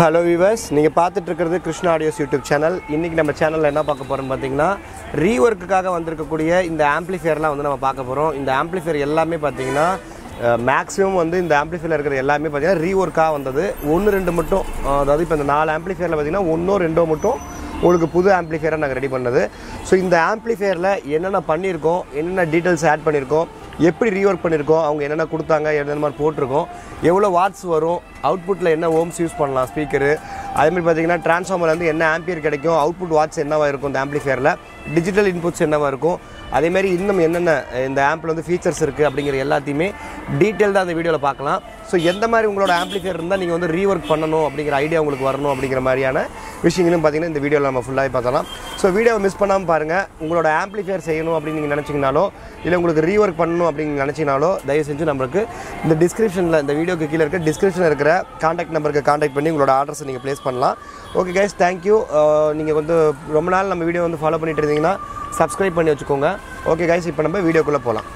hello viewers நீங்கள் பார்த்துட்டு இருக்கிறது கிருஷ்ணா ஆடியோஸ் யூடியூப் சேனல் இன்றைக்கி நம்ம சேனலில் என்ன பார்க்க போகிறோம் பார்த்தீங்கன்னா ரீஒர்க்குக்காக வந்திருக்கக்கூடிய இந்த ஆம்ப்ளிஃபையர்லாம் வந்து நம்ம பார்க்க போகிறோம் இந்த ஆம்ப்ளிஃபையர் எல்லாமே பார்த்தீங்கன்னா மேக்ஸிமம் வந்து இந்த ஆம்ப்ளிஃபையர் இருக்கிற எல்லாமே பார்த்தீங்கன்னா ரீஒர்க்காக வந்தது ஒன்று ரெண்டு மட்டும் அஹ், அதாவது இப்போ இந்த நாலு ஆம்ப்ளிஃபையரில் பார்த்தீங்கன்னா ஒன்றோ ரெண்டோ மட்டும் உங்களுக்கு புது ஆம்ப்ளிஃபையரை நாங்கள் ரெடி பண்ணது ஸோ இந்த ஆம்ப்ளிஃபையரில் என்னென்ன பண்ணியிருக்கோம் என்னென்ன டீட்டெயில்ஸ் ஆட் பண்ணியிருக்கோம் எப்படி ரீஒர்க் பண்ணியிருக்கோம் அவங்க என்னென்ன கொடுத்தாங்க என்னென்ன மாதிரி போட்டிருக்கோம் எவ்வளோ வாட்ஸ் வரும் அவுட்புட்டில் என்ன ஓம்ஸ் யூஸ் பண்ணலாம் ஸ்பீக்கரு அதேமாதிரி பார்த்தீங்கன்னா டிரான்ஸ்ஃபார்மர் வந்து என்ன ஆம்பியர் கிடைக்கும் அவுட்புட் வாட்ஸ் என்னவா இருக்கும் இந்த ஆம்ப்ளிஃபையரில் டிஜிட்டல் இன்புட்ஸ் என்னவா இருக்கும் அதேமாதிரி இன்னும் என்னென்ன இந்த ஆம்பில் வந்து ஃபீச்சர்ஸ் இருக்குது அப்படிங்கிற எல்லாத்தையுமே டீட்டெயில்டாக அந்த வீடியோவில் பார்க்கலாம் ஸோ எந்த மாதிரி உங்களோட ஆம்ப்ளிஃபையர் இருந்தால் நீங்கள் வந்து ரீஒர்க் பண்ணணும் அப்படிங்கிற ஐடியா உங்களுக்கு வரணும் அப்படிங்கிற மாதிரியான விஷயங்களும் பார்த்தீங்கன்னா இந்த வீடியோவில் நம்ம ஃபுல்லாகவே பார்த்தலாம் ஸோ வீடியோவை மிஸ் பண்ணாமல் பாருங்கள் உங்களோட ஆம்ப்ளிஃபையர் செய்யணும் அப்படின்னு நீங்கள் நினச்சிங்கனாலோ இல்லை உங்களுக்கு ரீஒர்க் பண்ணணும் அப்படின்னு நினச்சிங்கனாலோ தயவு செஞ்சு நம்மளுக்கு இந்த டிஸ்கிரிப்ஷனில் இந்த வீடியோக்கு கீழே இருக்க டிஸ்கிரிப்ஷனில் இருக்கிற காண்டாக்ட் நம்பருக்கு காண்டாக்ட் பண்ணி உங்களோட ஆர்டர்ஸை நீங்கள் ப்ளேஸ் பண்ணலாம் ஓகே கைஸ் தேங்க்யூ நீங்கள் வந்து ரொம்ப நாள் நம்ம வீடியோ வந்து ஃபாலோ பண்ணிட்டு இருந்தீங்கன்னா சப்ஸ்கிரைப் பண்ணி வச்சுக்கோங்க ஓகே கைஸ் இப்போ நம்ம வீடியோக்குள்ளே போகலாம்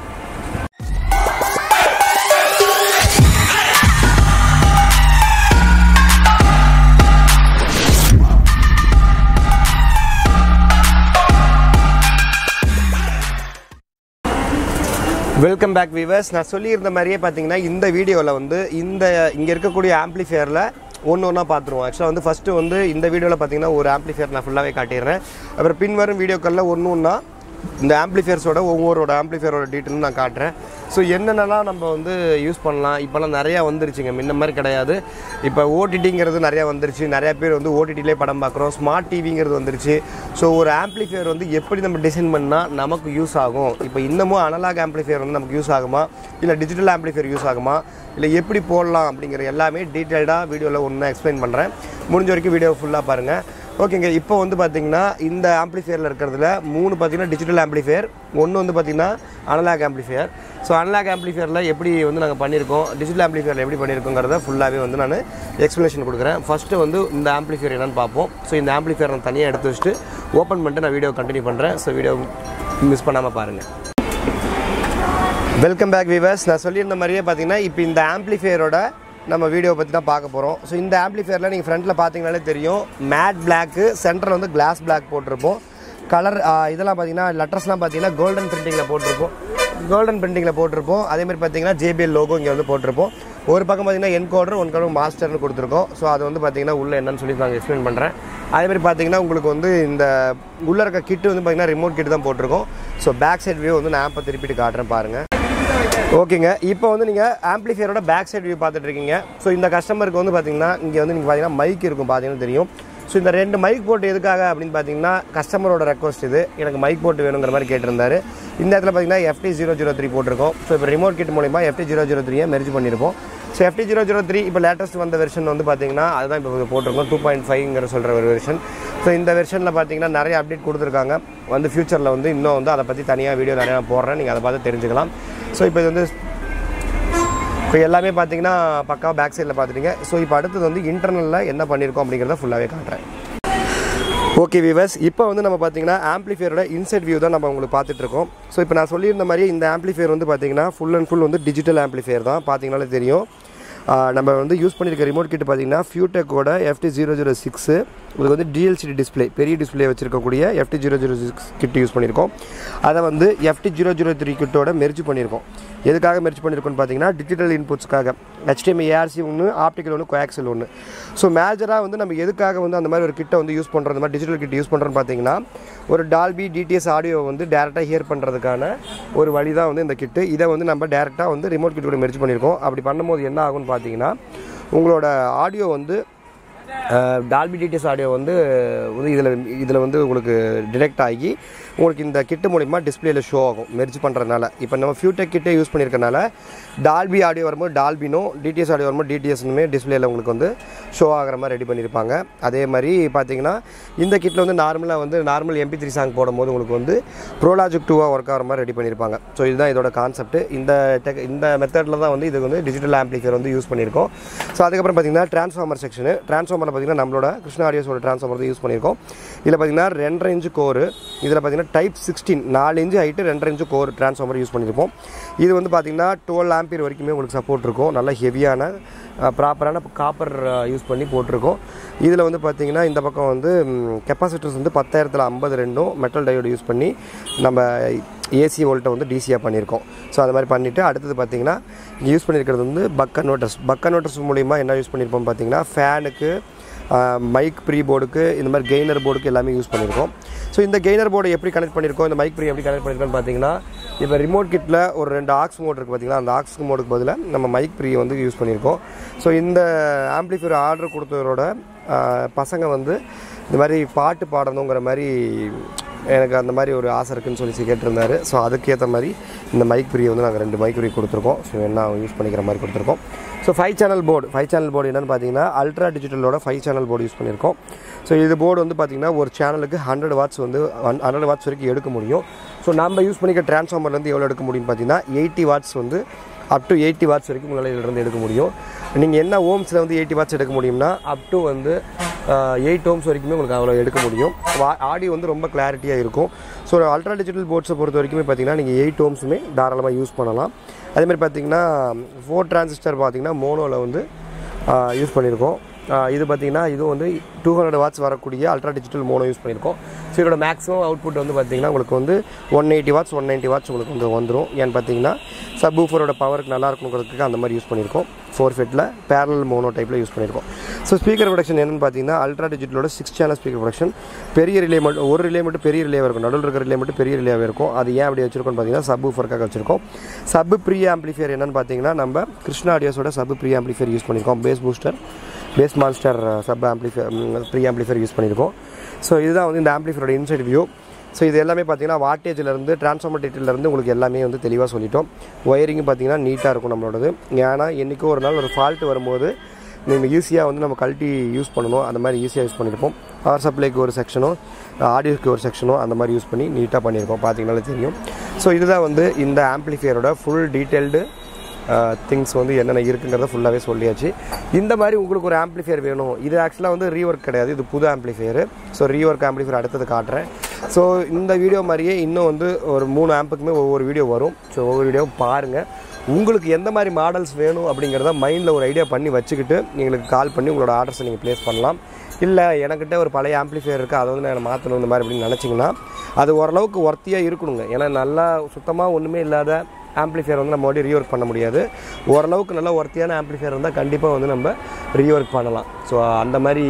வெல்கம் பேக் வீவர்ஸ் நான் சொல்லியிருந்த மாதிரியே பார்த்தீங்கன்னா இந்த வீடியோவில் வந்து இந்த இங்கே இருக்கக்கூடிய ஆம்ப்ளிஃபையரில் ஒன்று ஒன்றா பார்த்துருவோம் ஆக்சுவலாக வந்து ஃபஸ்ட்டு வந்து இந்த வீடியோவில் பார்த்தீங்கன்னா ஒரு ஆம்ப்ளிஃபையர் நான் ஃபுல்லாகவே காட்டிடுறேன் அப்புறம் பின்வரும் வீடியோக்களில் ஒன்று ஒன்றா இந்த ஆம்ப்ளிஃபையர்ஸோட ஒவ்வொருவோட ஆம்ப்ளிஃபையரோட டீட்டெயிலும் நான் காட்டுறேன் ஸோ என்னென்னலாம் நம்ம வந்து யூஸ் பண்ணலாம் இப்போல்லாம் நிறையா வந்துருச்சுங்க முன்ன மாதிரி கிடையாது இப்போ ஓடிடிங்கிறது நிறையா வந்துருச்சு நிறையா பேர் வந்து ஓடிடிலே படம் பார்க்குறோம் ஸ்மார்ட் டிவிங்கிறது வந்துருச்சு ஸோ ஒரு ஆம்ப்ளிஃபையர் வந்து எப்படி நம்ம டிசைன் பண்ணால் நமக்கு யூஸ் ஆகும் இப்போ இன்னமும் அனலாக் ஆம்ப்ளிஃபையர் வந்து நமக்கு யூஸ் ஆகுமா இல்லை டிஜிட்டல் ஆம்ப்ளிஃபையர் யூஸ் ஆகுமா இல்லை எப்படி போடலாம் அப்படிங்கிற எல்லாமே டீட்டெயில்டாக வீடியோவில் ஒன்று எக்ஸ்பிளைன் பண்ணுறேன் முடிஞ்ச வரைக்கும் வீடியோ ஃபுல்லாக பாருங்கள் ஓகேங்க இப்போ வந்து பார்த்தீங்கன்னா இந்த ஆம்ப்ளிஃபையரில் இருக்கிறதுல மூணு பார்த்தீங்கன்னா டிஜிட்டல் ஆம்ப்ளிஃபையர் ஒன்று வந்து பார்த்தீங்கன்னா அனலாக் ஆம்ப்ளிஃபையர் ஸோ அனலாக் ஆம்ப்ளிஃபையரில் எப்படி வந்து நாங்கள் பண்ணியிருக்கோம் டிஜிட்டல் ஆம்ப்ளிஃபையரில் எப்படி பண்ணியிருக்கோங்கிறத ஃபுல்லாகவே வந்து நான் எக்ஸ்ப்ளனேஷன் கொடுக்குறேன் ஃபஸ்ட்டு வந்து இந்த ஆம்ப்ளிஃபையர் என்னன்னு பார்ப்போம் ஸோ இந்த ஆம்ப்ளிஃபையர் நான் தனியாக எடுத்து வச்சுட்டு ஓப்பன் பண்ணிட்டு நான் வீடியோ கண்டினியூ பண்ணுறேன் ஸோ வீடியோ மிஸ் பண்ணாமல் பாருங்கள் வெல்கம் பேக் வீவர்ஸ் நான் சொல்லியிருந்த மாதிரியே பார்த்தீங்கன்னா இப்போ இந்த ஆம்ப்ளிஃபையரோட நம்ம வீடியோ பற்றி தான் பார்க்க போகிறோம் ஸோ இந்த ஆம்ப்ளிஃபையரில் நீங்கள் ஃப்ரண்ட்டில் பார்த்தீங்கனாலே தெரியும் மேட் பிளாக்கு சென்டரில் வந்து கிளாஸ் பிளாக் போட்டிருப்போம் கலர் இதெல்லாம் பார்த்தீங்கன்னா லெட்டர்ஸ்லாம் பார்த்தீங்கன்னா கோல்டன் பிரிண்டிங்கில் போட்டிருப்போம் கோல்டன் பிரிண்டிங்கில் போட்டிருப்போம் அதே மாதிரி பார்த்தீங்கன்னா ஜேபிஎல் லோகோ இங்கே வந்து போட்டிருப்போம் ஒரு பக்கம் பார்த்தீங்கன்னா என்கோடர் ஒன் கவர் மாஸ்டர்னு கொடுத்துருக்கோம் ஸோ அது வந்து பார்த்தீங்கன்னா உள்ள என்னன்னு சொல்லி நான் எக்ஸ்பிளைன் பண்ணுறேன் அதே மாதிரி பார்த்தீங்கன்னா உங்களுக்கு வந்து இந்த உள்ளே இருக்க கிட்டு வந்து பார்த்தீங்கன்னா ரிமோட் கிட்டு தான் போட்டிருக்கோம் ஸோ பேக் சைட் வியூ வந்து நான் ஆப்பை திருப்பிட்டு காட்டுறேன் பாருங்கள் ஓகேங்க இப்போ வந்து நீங்கள் ஆம்ப்ளிஃபையரோட பேக் சைடு வியூ பார்த்துட்டு இருக்கீங்க ஸோ இந்த கஸ்டமருக்கு வந்து பார்த்தீங்கன்னா இங்கே வந்து நீங்கள் பார்த்தீங்கன்னா மைக் இருக்கும் பார்த்தீங்கன்னா தெரியும் ஸோ இந்த ரெண்டு மைக் போட்டு எதுக்காக அப்படின்னு பார்த்தீங்கன்னா கஸ்டமரோட ரெக்வஸ்ட் இது எனக்கு மைக் போட்டு வேணுங்கிற மாதிரி கேட்டிருந்தாரு இந்த இடத்துல பார்த்தீங்கன்னா எஃப்டி ஜீரோ ஜீரோ த்ரீ போட்டிருக்கோம் ஸோ இப்போ ரிமோட் கிட் மூலிமா எஃப்டி ஜீரோ ஜீரோ த்ரீயை மெர்ஜ் பண்ணியிருப்போம் so FT zero zero three இப்போ லேட்டஸ்ட் வந்த வெர்ஷன் வந்து பார்த்தீங்கன்னா அதுதான் இப்போ போட்டிருக்கோம் டூ பாயிண்ட் ஃபைவ்ங்கிற சொல்கிற ஒரு வெர்ஷன் ஸோ இந்த வெர்ஷனில் பார்த்தீங்கன்னா நிறைய அப்டேட் கொடுத்துருக்காங்க வந்து ஃபியூச்சரில் வந்து இன்னும் வந்து அதை பற்றி தனியாக வீடியோ நிறையா நான் போடுறேன் நீங்கள் அதை பார்த்து தெரிஞ்சுக்கலாம் ஸோ இப்போ இது வந்து இப்போ எல்லாமே பார்த்தீங்கன்னா பக்காவாக பேக் சைடில் பார்த்துட்டீங்க ஸோ இப்போ அடுத்தது வந்து இன்டர்னலில் என்ன பண்ணியிருக்கோம் அப்படிங்கிறத ஃபுல்லாகவே காட்டுறேன் ஓகே விவர்ஸ் இப்போ வந்து நம்ம பார்த்தீங்கன்னா ஆம்ப்ளிஃபையரோட இன்சைட் வியூ தான் நம்ம உங்களுக்கு பார்த்துட்டு இருக்கோம் ஸோ இப்போ நான் சொல்லியிருந்த மாதிரி இந்த ஆம்ப்ளிஃபையர் வந்து பார்த்தீங்கன்னா ஃபுல் அண்ட் ஃபுல் வந்து டிஜிட்டல் ஆம்ப்ளிஃபையர் தான் பார்த்தீங்கனாலே தெரியும் ஆஹ் நம்ம வந்து யூஸ் பண்ணியிருக்க ரிமோட் கிட்ட பார்த்தீங்கன்னா ஃபியூடெக்கோட எஃப்டி ஜீரோ ஜீரோ சிக்ஸு உங்களுக்கு வந்து டிஎல்சிடி டிஸ்பிளே பெரிய டிஸ்பிளே வச்சிருக்கக்கூடிய FT zero zero six kit use பண்ணியிருக்கோம் அதை வந்து எஃப்டி ஜீரோ ஜீரோ த்ரீ கிட்டோட மெர்ஜ் பண்ணியிருக்கோம் எதுக்காக மெர்ஜ் பண்ணியிருக்கோம்னு பார்த்தீங்கன்னா டிஜிட்டல் இன்புட்ஸ்க்காக HDMI ஏஆர்சி ஒன்று ஆப்டிக்கல் ஒன்று கோஆக்சல் ஒன்று ஸோ மேஜராக வந்து நம்ம எதுக்காக வந்து அந்த மாதிரி ஒரு கிட்ட வந்து யூஸ் பண்ணுறோம் இந்த மாதிரி டிஜிட்டல் கிட் யூஸ் பண்ணுறோன்னு பார்த்தீங்கன்னா ஒரு டால்பி டிடிஎஸ் ஆடியோ வந்து டேரெக்டாக ஹியர் பண்ணுறதுக்கான ஒரு வழி தான் வந்து இந்த கிட்டு இதை வந்து நம்ம டேரெக்டாக வந்து ரிமோட் கிட் கூட மெர்ஜ் பண்ணியிருக்கோம் அப்படி பண்ணும்போது என்ன ஆகும்னு பார்த்தீங்கன்னா உங்களோட ஆடியோ வந்து டால்பி டிடிஎஸ் ஆடியோ வந்து வந்து இதில் இதில் வந்து உங்களுக்கு டிடெக்ட் ஆகி உங்களுக்கு இந்த கிட்டு மூலிமா டிஸ்பிளேல ஷோ ஆகும் மெர்ஜ் பண்ணுறதுனால இப்போ நம்ம ஃபியூடெக் கிட்டே யூஸ் பண்ணியிருக்கனால டால்பி ஆடியோ வரும்போது டால்பினும் டிடிஎஸ் ஆடியோ வரும்போது டிடிஎஸ்னுமே டிஸ்பிளேல உங்களுக்கு வந்து ஷோ ஆகிற மாதிரி ரெடி பண்ணியிருப்பாங்க அதே மாதிரி பார்த்தீங்கன்னா இந்த கிட்டில் வந்து நார்மலாக வந்து நார்மல் எம்பி த்ரீ சாங் போடும்போது உங்களுக்கு வந்து ப்ரோலாஜிக் டூவாக ஒர்க் ஆகிற மாதிரி ரெடி பண்ணியிருப்பாங்க ஸோ இதுதான் இதோட கான்செப்ட் இந்த டெக் இந்த மெத்தடில் தான் வந்து இது வந்து டிஜிட்டல் ஆம்ப்ளிஃபையர் வந்து யூஸ் பண்ணியிருக்கோம் ஸோ அதுக்கப்புறம் பார்த்தீங்கன்னா ட்ரான்ஸ்ஃபார்மர் செக்ஷனு ட்ரான்ஸ்ஃபார்மரில் பார்த்தீங்கன்னா நம்மளோட கிருஷ்ணா ஆடியோஸோட ட்ரான்ஸ்ஃபார்மர் தான் யூஸ் பண்ணியிருக்கோம் இதில் பார்த்தீங்கன்னா ரெண்டரை இன்ச்சு கோரு இதில் பார்த்தீங்கன்னா டைப் சிக்ஸ்டீன் நாலு இன்ச்சு ஹைட்டு ரெண்டரை இன்ச்சு கோர் ட்ரான்ஸ்ஃபார்மர் யூஸ் பண்ணியிருப்போம் இது வந்து பார்த்தீங்கன்னா டுவெல் ஆம்பியர் வரைக்குமே உங்களுக்கு சப்போர்ட் இருக்கும் நல்ல ஹெவியான ப்ராப்பரான காப்பர் யூஸ் பண்ணி போட்டிருக்கோம் இதில் வந்து பார்த்தீங்கன்னா இந்த பக்கம் வந்து கெப்பாசிட்டர்ஸ் வந்து பத்தாயிரத்தில் ஐம்பது ரெண்டும் மெட்டல் டயோடு யூஸ் பண்ணி நம்ம ஏசி வோல்ட்டை வந்து டிசியாக பண்ணியிருக்கோம் ஸோ அது மாதிரி பண்ணிவிட்டு அடுத்தது பார்த்தீங்கன்னா இங்கே யூஸ் பண்ணியிருக்கிறது வந்து பக் கன்வெர்ட்டர்ஸ் பக் கன்வெர்ட்டர்ஸ் மூலிமா என்ன யூஸ் பண்ணியிருப்போம் பார்த்தீங்கன்னா ஃபேனுக்கு மைக் ப்ரீ போர்டுக்கு இந்த மாதிரி கெய்னர் போர்டுக்கு எல்லாமே யூஸ் பண்ணியிருக்கோம் ஸோ இந்த கெய்னர் போர்டை எப்படி கனெக்ட் பண்ணியிருக்கோம் இந்த மைக் ப்ரீ எப்படி கனெக்ட் பண்ணியிருக்கோம்னு பார்த்தீங்கன்னா இப்போ ரிமோட் கிட்டில் ஒரு ரெண்டு ஆக்ஸ் மோட் இருக்குது பார்த்தீங்களா அந்த ஆக்ஸ் மோடுக்கு பதிலாக நம்ம மைக் ப்ரீ வந்து யூஸ் பண்ணியிருக்கோம் ஸோ இந்த ஆம்பிளிஃபையர் ஆர்டர் கொடுத்தவரோட ஆஹ், பசங்க வந்து இந்த மாதிரி பாட்டு பாடணுங்கிற மாதிரி எனக்கு அந்த மாதிரி ஒரு ஆசை இருக்குன்னு சொல்லி கேட்டிருந்தாரு ஸோ அதுக்கேற்ற மாதிரி இந்த மைக் ப்ரீ வந்து நாங்கள் ரெண்டு மைக் ப்ரீ கொடுத்துருக்கோம் ஸோ என்ன யூஸ் பண்ணிக்கிற மாதிரி கொடுத்துருக்கோம் so five channel board five channel board என்னென்னு பார்த்தீங்கன்னா அல்ட்ரா டிஜிட்டலோட ஃபைவ் சேனல் போர்டு யூஸ் பண்ணியிருக்கோம் ஸோ இது போர்டு வந்து பார்த்தீங்கன்னா ஒரு சேனலுக்கு ஹண்ட்ரட் வாட்ஸ் வந்து ஹண்ட்ரட் வாட்ஸ் வரைக்கும் எடுக்க முடியும் ஸோ நம்ம யூஸ் பண்ணிக்க டிரான்ஸ்ஃபார்மர்லேருந்து எவ்வளோ எடுக்க முடியும்னு பார்த்தீங்கன்னா எயிட்டி வாட்ஸ் வந்து அப் டு எயிட்டி வாட்ஸ் வரைக்கும் உங்களால் இதிலிருந்து எடுக்க முடியும் நீங்கள் என்ன ஓம்ஸில் வந்து எயிட்டி வாட்ஸ் எடுக்க முடியும்னா அப் டு வந்து எயிட் ஓம்ஸ் வரைக்குமே உங்களுக்கு அவ்வளோ எடுக்க முடியும் ஆடியோ வந்து ரொம்ப கிளாரிட்டியாக இருக்கும் ஸோ அல்ட்ரா டிஜிட்டல் போர்ட்ஸை பொறுத்த வரைக்குமே பார்த்தீங்கன்னா நீங்கள் எயிட் ஓம்ஸுமே தாராளமாக யூஸ் பண்ணலாம் அதே மாதிரி பார்த்தீங்கன்னா ஃபோர் டிரான்சிஸ்டர் பார்த்தீங்கன்னா மோனோவில் வந்து யூஸ் பண்ணியிருக்கோம் ஆஹ் இது பார்த்தீங்கன்னா இதுவும் வந்து டூ ஹண்ட்ரட் வாட்ஸ் வரக்கூடிய அல்ட்ரா டிஜிட்டல் மோனோ யூஸ் பண்ணியிருக்கோம் ஸோ இதோட மேக்ஸிமம் அவுட்புட் வந்து பார்த்தீங்கன்னா உங்களுக்கு வந்து one eighty watts one ninety watts உங்களுக்கு வந்து வந்துடும் ஏன்னு பார்த்தீங்கன்னா சப் ஊஃபரோட பவருக்கு நல்லா இருக்கணுங்கிறதுக்கு அந்த மாதிரி யூஸ் பண்ணியிருக்கோம் ஃபோர் ஃபெட்டில் பேரல் மோனோ டைப்பில் யூஸ் பண்ணியிருக்கோம் ஸோ ஸ்பீக்கர் ப்ரொடக்ஷன் என்னென்னு பார்த்தீங்கன்னா அல்ட்ரா டிஜிட்டலோட சிக்ஸ் சேனல் ஸ்பீக்கர் ப்ரொடக்ஷன் பெரிய ரிலே மட்டும் ஒரு ரிலே மட்டும் பெரிய ரிலேவாக இருக்கும் நடுவில் இருக்கிற ரிலே மட்டும் பெரிய ரிலேவாக இருக்கும் அது ஏன் அப்படி வச்சிருக்கோம்னு பார்த்தீங்கன்னா சப் ஊஃபருக்காக வச்சிருக்கோம் சப் ப்ரீ ஆம்பிளிஃபையர் என்னென்னு பார்த்தீங்கன்னா நம்ம கிருஷ்ணா ஆடியோஸோட சப் ப்ரீ ஆம்பிளிஃபையர் யூஸ் பண்ணியிருக்கோம் bass booster bass monster sub amplifier pre amplifier use பண்ணியிருக்கோம் ஸோ இதுதான் வந்து இந்த ஆம்பிளிஃபையரோட இன்சைட் வியூ ஸோ இது எல்லாமே பார்த்தீங்கன்னா வாட்டேஜ்லேருந்து டிரான்ஸ்ஃபார்மர் டீட்டெயிலேருந்து உங்களுக்கு எல்லாமே வந்து தெளிவாக சொல்லிட்டோம் ஒயரிங் பார்த்தீங்கன்னா நீட்டாக இருக்கும் நம்மளோடது ஏன்னா என்றைக்கோ ஒரு நாள் ஒரு ஃபால்ட் வரும்போது நீங்கள் ஈஸியாக வந்து நம்ம கழட்டி யூஸ் பண்ணணும் அந்த மாதிரி ஈஸியாக யூஸ் பண்ணியிருப்போம் பவர் சப்ளைக்கு ஒரு செக்ஷனும் ஆடியோக்கு ஒரு செக்ஷனும் அந்த மாதிரி யூஸ் பண்ணி நீட்டாக பண்ணியிருக்கோம் பார்த்தீங்கனாலே தெரியும் ஸோ இதுதான் வந்து இந்த ஆம்பிளிஃபையரோட ஃபுல் டீட்டெயில்டு திங்ஸ் வந்து என்னென்ன இருக்குங்கிறத ஃபுல்லாகவே சொல்லியாச்சு இந்த மாதிரி உங்களுக்கு ஒரு ஆம்பிளிஃபையர் வேணும் இது ஆக்சுவலாக வந்து ரீஒர்க் கிடையாது இது புது ஆம்பிளிஃபையர் ஸோ ரீஒர்க் ஆம்பிளிஃபையர் அடுத்தது காட்டுறேன் ஸோ இந்த வீடியோ மாதிரியே இன்னும் வந்து ஒரு மூணு ஆம்புக்குமே ஒவ்வொரு வீடியோ வரும் ஸோ ஒவ்வொரு வீடியோ பாருங்கள் உங்களுக்கு எந்த மாதிரி மாடல்ஸ் வேணும் அப்படிங்கிறத மைண்டில் ஒரு ஐடியா பண்ணி வச்சுக்கிட்டு எங்களுக்கு கால் பண்ணி உங்களோட ஆர்டர்ஸை நீங்கள் ப்ளேஸ் பண்ணலாம் இல்லை எனக்கிட்ட ஒரு பழைய ஆம்பிளிஃபையர் இருக்குது அதை வந்து நான் மாற்றணும் இந்த மாதிரி அப்படின்னு நினச்சிங்கன்னா அது ஓரளவுக்கு ஒர்த்தியாக இருக்கணுங்க ஏன்னா நல்லா சுத்தமாக ஒன்றுமே இல்லாத ஆம்பிளிஃபையர் வந்து நம்ம மறுபடியும் ரீஒர்க் பண்ண முடியாது ஓரளவுக்கு நல்ல ஒர்த்தியான ஆம்பிளிஃபையர் இருந்தால் கண்டிப்பாக வந்து நம்ம ரீஒர்க் பண்ணலாம் ஸோ அந்த மாதிரி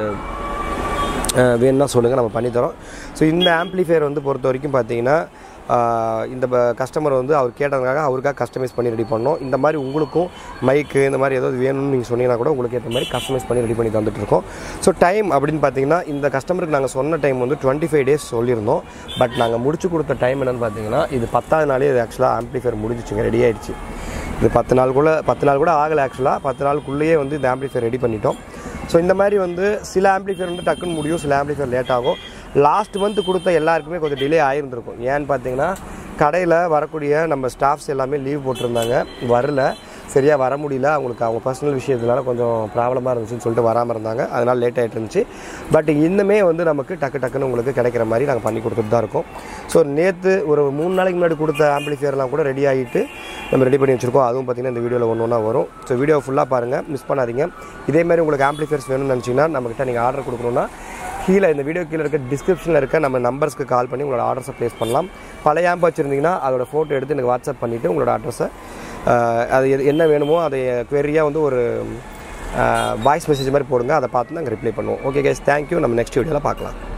அஹ், வேணும்னா சொல்லுங்கள் நம்ம பண்ணித்தரோம் ஸோ இந்த ஆம்பிளிஃபையர் வந்து பொறுத்த வரைக்கும் பார்த்தீங்கன்னா ஆஹ், இந்த கஸ்டமர் வந்து அவர் கேட்டதுக்காக அவருக்காக கஸ்டமைஸ் பண்ணி ரெடி பண்ணோம் இந்த மாதிரி உங்களுக்கும் மைக்கு இந்த மாதிரி ஏதாவது வேணும்னு நீங்கள் சொன்னீங்கன்னா கூட உங்களுக்கு ஏற்ற மாதிரி கஸ்டமைஸ் பண்ணி ரெடி பண்ணி தந்துட்டு இருக்கோம் ஸோ டைம் அப்படின்னு பார்த்தீங்கன்னா இந்த கஸ்டமருக்கு நாங்கள் சொன்ன டைம் வந்து டுவெண்ட்டி ஃபைவ் டேஸ் சொல்லியிருந்தோம் பட் நாங்கள் முடிச்சு கொடுத்த டைம் என்னன்னு பார்த்தீங்கன்னா இது பத்தாவது நாளே இது ஆக்சுவலாக ஆம்பிளிஃபையர் முடிஞ்சிச்சுங்க ரெடி ஆயிடுச்சு இது பத்து நாள் கூட பத்து நாள் கூட ஆகலை ஆக்சுவலாக பத்து நாளுக்குள்ளேயே வந்து இந்த ஆம்பிளிஃபையர் ரெடி பண்ணிட்டோம் ஸோ இந்த மாதிரி வந்து சில ஆம்பிளிஃபையர் வந்து டக்குன்னு முடியும் சில ஆம்பிளிஃபையர் லேட் ஆகும் லாஸ்ட் மந்த் கொடுத்த எல்லாருக்குமே கொஞ்சம் டிலே ஆகிருந்திருக்கும் ஏன்னு பார்த்தீங்கன்னா கடையில் வரக்கூடிய நம்ம ஸ்டாஃப்ஸ் எல்லாமே லீவ் போட்டிருந்தாங்க வரல சரியாக வர முடியல அவங்களுக்கு அவங்க பர்சனல் விஷயத்தினால கொஞ்சம் ப்ராப்ளமாக இருந்துச்சுன்னு சொல்லிட்டு வராமல் இருந்தாங்க அதனால் லேட் ஆகிட்டு இருந்துச்சு பட் இன்னுமே வந்து நமக்கு டக்கு டக்குன்னு உங்களுக்கு கிடைக்கிற மாதிரி நாங்கள் பண்ணி கொடுத்துட்டு தான் இருக்கோம் ஸோ நேற்று ஒரு மூணு நாளைக்கு முன்னாடி கொடுத்த ஆம்பிளிஃபையர்லாம் கூட ரெடி ஆகிட்டு நம்ம ரெடி பண்ணி வச்சுருக்கோம் அதுவும் பார்த்திங்கன்னா இந்த வீடியோவில் ஒன்று ஒன்றா வரும் ஸோ வீடியோ ஃபுல்லாக பாருங்கள் மிஸ் பண்ணாதீங்க இதே மாதிரி உங்களுக்கு ஆம்பிளிஃபையர்ஸ் வேணும்னு நினச்சிங்கன்னா நம்மக்கிட்ட நீங்கள் ஆர்டர் கொடுக்கணுன்னா கீழே இந்த வீடியோ கீழே இருக்க டிஸ்கிரிப்ஷனில் இருக்க நம்ம நம்பர்ஸ்க்கு கால் பண்ணி உங்களோட ஆர்டர்ஸை ப்ளேஸ் பண்ணலாம் பழைய ஆப் வச்சுருந்தீங்கன்னா அதோட ஃபோட்டோ எடுத்து எனக்கு வாட்ஸ்அப் பண்ணிவிட்டு உங்களோட அட்ரஸை அது எது- என்ன வேணுமோ அதை query-ஆ வந்து ஒரு வாய்ஸ் மெசேஜ் மாதிரி போடுங்க அதை பார்த்து நாங்கள் ரிப்ளை பண்ணுவோம் ஓகே கேஸ் தேங்க்யூ நம்ம நெக்ஸ்ட் வீடியோவில் பார்க்கலாம்